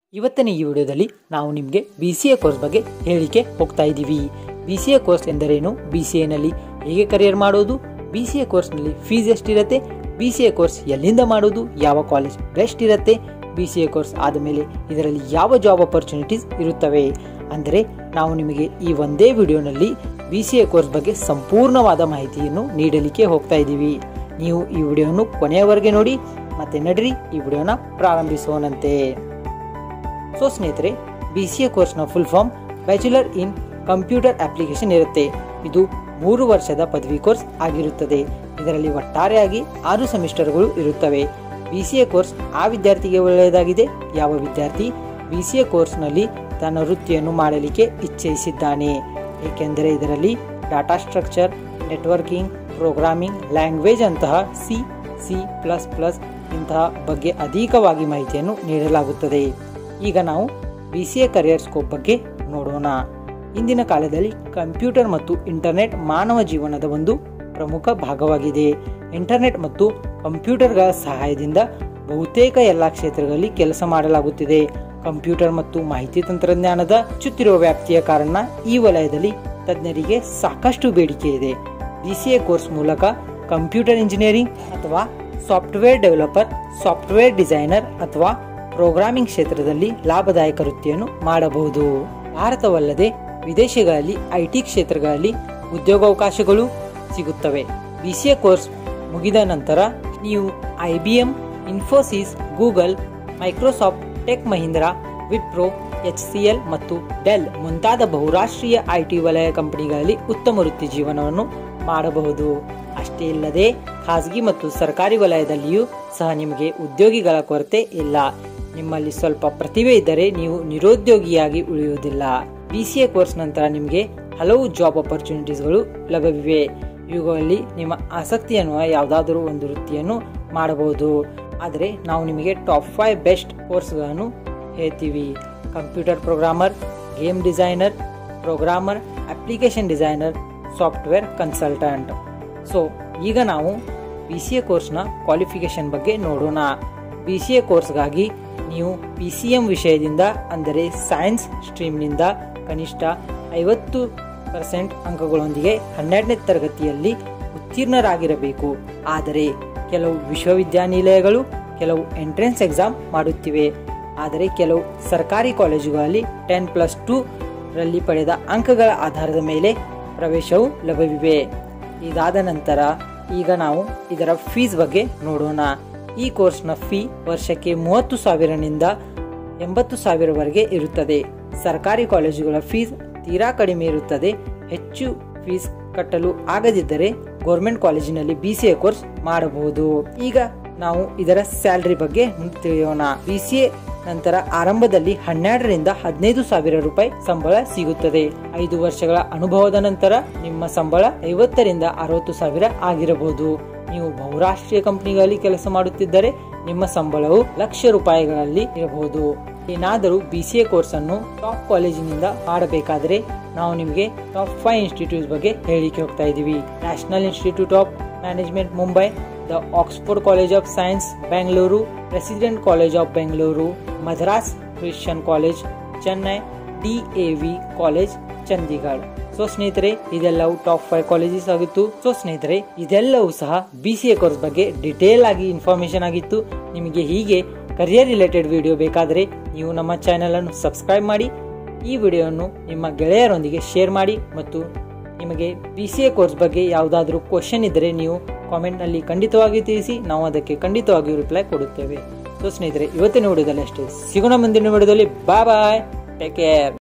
ಇವತ್ತಿನ ಈ ವಿಡಿಯೋದಲ್ಲಿ ನಾವು ನಿಮಗೆ ಬಿ ಸಿ ಎ ಕೋರ್ಸ್ ಬಗ್ಗೆ ಹೇಳಿಕೆ ಹೋಗ್ತಾ ಇದ್ದೀವಿ ಬಿ ಸಿ ಎ ಕೋರ್ಸ್ ಎಂದರೇನು ಬಿ ಸಿ ಎನಲ್ಲಿ ಹೇಗೆ ಕರಿಯರ್ ಮಾಡೋದು ಬಿ ಸಿ ಎ ಕೋರ್ಸ್ನಲ್ಲಿ ಫೀಸ್ ಎಷ್ಟಿರುತ್ತೆ ಬಿ ಸಿ ಎ ಕೋರ್ಸ್ ಎಲ್ಲಿಂದ ಮಾಡೋದು ಯಾವ ಕಾಲೇಜ್ ಬೆಸ್ಟ್ ಇರುತ್ತೆ ಬಿ ಸಿ ಎ ಕೋರ್ಸ್ ಆದಮೇಲೆ ಇದರಲ್ಲಿ ಯಾವ ಜಾಬ್ ಅಪರ್ಚುನಿಟೀಸ್ ಇರುತ್ತವೆ ಅಂದರೆ ನಾವು ನಿಮಗೆ ಈ ಒಂದೇ ವಿಡಿಯೋನಲ್ಲಿ ಬಿ ಸಿ ಎ ಕೋರ್ಸ್ ಬಗ್ಗೆ ಸಂಪೂರ್ಣವಾದ ಮಾಹಿತಿಯನ್ನು ನೀಡಲಿಕ್ಕೆ ಹೋಗ್ತಾ ಇದ್ದೀವಿ ನೀವು ಈ ವಿಡಿಯೋವನ್ನು ಕೊನೆಯವರೆಗೆ ನೋಡಿ ಮತ್ತೆ ನಡ್ರಿ ಈ ವಿಡಿಯೋನ ಪ್ರಾರಂಭಿಸೋಣಂತೆ ಸೊ ಸ್ನೇಹಿತರೆ ಬಿ ಸಿ ಎ ಕೋರ್ಸ್ನ full form bachelor in computer application ಇರುತ್ತೆ ಇದು ಮೂರು ವರ್ಷದ ಪದವಿ ಕೋರ್ಸ್ ಆಗಿರುತ್ತದೆ ಇದರಲ್ಲಿ ಒಟ್ಟಾರೆಯಾಗಿ ಆರು ಸೆಮಿಸ್ಟರ್ಗಳು ಇರುತ್ತವೆ ಬಿ ಸಿ ಎ ಕೋರ್ಸ್ ಆ ವಿದ್ಯಾರ್ಥಿಗೆ ಒಳ್ಳೆಯದಾಗಿದೆ ಯಾವ ವಿದ್ಯಾರ್ಥಿ ಬಿ ಸಿ ಎ ಕೋರ್ಸ್ನಲ್ಲಿ ತನ್ನ ವೃತ್ತಿಯನ್ನು ಮಾಡಲಿಕ್ಕೆ ಇಚ್ಛಿಸಿದ್ದಾನೆ ಏಕೆಂದರೆ ಇದರಲ್ಲಿ data structure networking programming language ಅಂತಹ ಸಿ ಸಿ ಪ್ಲಸ್ ಪ್ಲಸ್ ಇಂತಹ ಬಗ್ಗೆ ಅಧಿಕವಾಗಿ ಮಾಹಿತಿಯನ್ನು ನೀಡಲಾಗುತ್ತದೆ ಈಗ ನಾವು B C A career scope ಬಗ್ಗೆ ನೋಡೋಣ ಇಂದಿನ ಕಾಲದಲ್ಲಿ ಕಂಪ್ಯೂಟರ್ ಮತ್ತು ಇಂಟರ್ನೆಟ್ ಮಾನವ ಜೀವನದ ಒಂದು ಪ್ರಮುಖ ಭಾಗವಾಗಿದೆ ಇಂಟರ್ನೆಟ್ ಮತ್ತು ಕಂಪ್ಯೂಟರ್ಗಳ ಸಹಾಯದಿಂದ ಬಹುತೇಕ ಎಲ್ಲ ಕ್ಷೇತ್ರಗಳಲ್ಲಿ ಕೆಲಸ ಮಾಡಲಾಗುತ್ತಿದೆ ಕಂಪ್ಯೂಟರ್ ಮತ್ತು ಮಾಹಿತಿ ತಂತ್ರಜ್ಞಾನದ ಹೆಚ್ಚುತ್ತಿರುವ ವ್ಯಾಪ್ತಿಯ ಕಾರಣ ಈ ವಲಯದಲ್ಲಿ ತಜ್ಞರಿಗೆ ಸಾಕಷ್ಟು ಬೇಡಿಕೆ ಇದೆ ಬಿಸಿಎ ಕೋರ್ಸ್ ಮೂಲಕ ಕಂಪ್ಯೂಟರ್ ಇಂಜಿನಿಯರಿಂಗ್ ಅಥವಾ ಸಾಫ್ಟ್ವೇರ್ ಡೆವಲಪರ್ ಸಾಫ್ಟ್ವೇರ್ ಡಿಸೈನರ್ ಅಥವಾ ಪ್ರೋಗ್ರಾಮಿಂಗ್ ಕ್ಷೇತ್ರದಲ್ಲಿ ಲಾಭದಾಯಕ ವೃತ್ತಿಯನ್ನು ಮಾಡಬಹುದು ಭಾರತವಲ್ಲದೆ ವಿದೇಶಗಳಲ್ಲಿ ಐಟಿ ಕ್ಷೇತ್ರಗಳಲ್ಲಿ ಉದ್ಯೋಗಾವಕಾಶಗಳು ಸಿಗುತ್ತವೆ ಬಿಸಿಎ ಕೋರ್ಸ್ ಮುಗಿದ ನಂತರ ನೀವು I B M Infosys Google Microsoft Tech Mahindra Wipro H C L ಮತ್ತು ಡೆಲ್ ಮುಂತಾದ ಬಹುರಾಷ್ಟ್ರೀಯ ಐಟಿ ವಲಯ ಕಂಪನಿಗಳಲ್ಲಿ ಉತ್ತಮ ವೃತ್ತಿ ಜೀವನವನ್ನು ಮಾಡಬಹುದು ಅಷ್ಟೇ ಇಲ್ಲದೆ ಖಾಸಗಿ ಮತ್ತು ಸರ್ಕಾರಿ ವಲಯದಲ್ಲಿಯೂ ಸಹ ನಿಮಗೆ ಉದ್ಯೋಗಿಗಳ ಕೊರತೆ ಇಲ್ಲ ನಿಮ್ಮಲ್ಲಿ ಸ್ವಲ್ಪ ಪ್ರತಿಭೆ ಇದ್ದರೆ ನೀವು ನಿರುದ್ಯೋಗಿಯಾಗಿ ಉಳಿಯುವುದಿಲ್ಲ ಬಿಸಿಎ ಕೋರ್ಸ್ ನಂತರ ನಿಮಗೆ ಹಲವು ಜಾಬ್ ಅಪರ್ಚುನಿಟೀಸ್ಗಳು ಲಭ್ಯವಿವೆ ಇವುಗಳಲ್ಲಿ ನಿಮ್ಮ ಆಸಕ್ತಿ ಅನ್ನುವ ಯಾವುದಾದರೂ ಒಂದು ವೃತ್ತಿಯನ್ನು ಮಾಡಬಹುದು ಆದರೆ ನಾವು ನಿಮಗೆ ಟಾಪ್ ಫೈವ್ ಬೆಸ್ಟ್ ಕೋರ್ಸ್ಗಳನ್ನು ಹೇಳ್ತೀವಿ computer programmer game designer programmer application designer software consultant so ಈಗ ನಾವು ಬಿ ಸಿ ಎ ಕೋರ್ಸ್ನ ಕ್ವಾಲಿಫಿಕೇಶನ್ ಬಗ್ಗೆ ನೋಡೋಣ ಬಿ ಸಿ ಎ ಕೋರ್ಸ್ಗಾಗಿ ನೀವು ಪಿ ಸಿ ಎಂ ವಿಷಯದಿಂದ ಅಂದರೆ ಸೈನ್ಸ್ ಸ್ಟ್ರೀಮ್ನಿಂದ ಕನಿಷ್ಠ ಐವತ್ತು ಪರ್ಸೆಂಟ್ ಅಂಕಗಳೊಂದಿಗೆ ಹನ್ನೆರಡನೇ ತರಗತಿಯಲ್ಲಿ ಉತ್ತೀರ್ಣರಾಗಿರಬೇಕು ಆದರೆ ಕೆಲವು ವಿಶ್ವವಿದ್ಯಾನಿಲಯಗಳು ಕೆಲವು ಎಂಟ್ರೆನ್ಸ್ ಎಕ್ಸಾಮ್ ಮಾಡುತ್ತಿವೆ ಆದರೆ ಕೆಲವು ಸರ್ಕಾರಿ ಕಾಲೇಜುಗಳಲ್ಲಿ ಟೆನ್ ಪ್ಲಸ್ ಟೂ ರಲ್ಲಿ ಪಡೆದ ಅಂಕಗಳ ಆಧಾರದ ಮೇಲೆ ಪ್ರವೇಶವು ಲಭ್ಯವಿವೆ ಇದಾದ ನಂತರ ಈಗ ನಾವು ಇದರ ಫೀಸ್ ಬಗ್ಗೆ ನೋಡೋಣ ಈ ಕೋರ್ಸ್ನ ಫೀ ವರ್ಷಕ್ಕೆ ಮೂವತ್ತು ಸಾವಿರನಿಂದ ಎಂಬತ್ತು ಸಾವಿರವರೆಗೆ ಇರುತ್ತದೆ ಸರ್ಕಾರಿ ಕಾಲೇಜುಗಳ ಫೀಸ್ ತೀರಾ ಕಡಿಮೆ ಇರುತ್ತದೆ ಹೆಚ್ಚು ಫೀಸ್ ಕಟ್ಟಲು ಆಗದಿದ್ದರೆ ಗೌರ್ಮೆಂಟ್ ಕಾಲೇಜಿನಲ್ಲಿ ಬಿ ಸಿ ಎ ಕೋರ್ಸ್ ಮಾಡಬಹುದು ಈಗ ನಾವು ಇದರ ಸ್ಯಾಲರಿ ಬಗ್ಗೆ ತಿಳಿಯೋಣ ಬಿ ಸಿ ಎ ನಂತರ ಆರಂಭದಲ್ಲಿ ಹನ್ನೆರಡರಿಂದ ಹದಿನೈದು ಸಾವಿರ ರೂಪಾಯಿ ಸಂಬಳ ಸಿಗುತ್ತದೆ ಐದು ವರ್ಷಗಳ ಅನುಭವದ ನಂತರ ನಿಮ್ಮ ಸಂಬಳ ಐವತ್ತರಿಂದ ಅರವತ್ತು ಸಾವಿರ ಆಗಿರಬಹುದು ನೀವು ಬಹುರಾಷ್ಟ್ರೀಯ ಕಂಪನಿಗಳಲ್ಲಿ ಕೆಲಸ ಮಾಡುತ್ತಿದ್ದರೆ ನಿಮ್ಮ ಸಂಬಳವು ಲಕ್ಷ ರೂಪಾಯಿಗಳಲ್ಲಿ ಇರಬಹುದು ಏನಾದರೂ ಬಿ ಸಿ ಎ ಕೋರ್ಸ್ ಅನ್ನು ಟಾಪ್ ಕಾಲೇಜಿನಿಂದ ಮಾಡಬೇಕಾದರೆ ನಾವು ನಿಮಗೆ ಟಾಪ್ ಫೈವ್ ಇನ್ಸ್ಟಿಟ್ಯೂಟ್ ಬಗ್ಗೆ ಹೇಳಿಕೆ ಹೋಗ್ತಾ ಇದ್ದೀವಿ national institute of management Mumbai the Oxford college of science Bengaluru president college of Bengaluru Madras Christian college Chennai D A V college Chandigarh so ಸ್ನೇಹಿತರೆ ಇದೆಲ್ಲವೂ ಟಾಪ್ ಫೈವ್ ಕಾಲೇಜಸ್ ಆಗಿತ್ತು ಸೊ ಸ್ನೇಹಿತರೆ ಇದೆಲ್ಲವೂ ಸಹ ಬಿ ಸಿ ಎ ಕೋರ್ಸ್ ಬಗ್ಗೆ ಡಿಟೇಲ್ ಆಗಿ ಇನ್ಫಾರ್ಮೇಶನ್ ಆಗಿತ್ತು ನಿಮಗೆ ಹೀಗೆ ಕರಿಯರ್ ರಿಲೇಟೆಡ್ ವಿಡಿಯೋ ಬೇಕಾದರೆ ನೀವು ನಮ್ಮ ಚಾನೆಲ್ ಅನ್ನು ಸಬ್ಸ್ಕ್ರೈಬ್ ಮಾಡಿ ಈ ವಿಡಿಯೋವನ್ನು ನಿಮ್ಮ ಗೆಳೆಯರೊಂದಿಗೆ ಶೇರ್ ಮಾಡಿ ಮತ್ತು ನಿಮಗೆ ಬಿ ಸಿ ಎ ಕೋರ್ಸ್ ಬಗ್ಗೆ ಯಾವುದಾದ್ರೂ ಕ್ವಶನ್ ಇದ್ದರೆ ನೀವು ಕಾಮೆಂಟ್ನಲ್ಲಿ ಖಂಡಿತವಾಗಿ ತಿಳಿಸಿ ನಾವು ಅದಕ್ಕೆ ಖಂಡಿತವಾಗಿಯೂ ರಿಪ್ಲೈ ಕೊಡುತ್ತೇವೆ ಸೊ ಸ್ನೇಹಿತರೆ ಇವತ್ತಿನ ವಿಡಿಯೋದಲ್ಲಿ ಅಷ್ಟೇ ಸಿಗೋಣ ಮುಂದಿನ ವಿಡಿಯೋದಲ್ಲಿ ಬಾಯ್ ಬಾಯ್ ಟೇಕ್ ಕೇರ್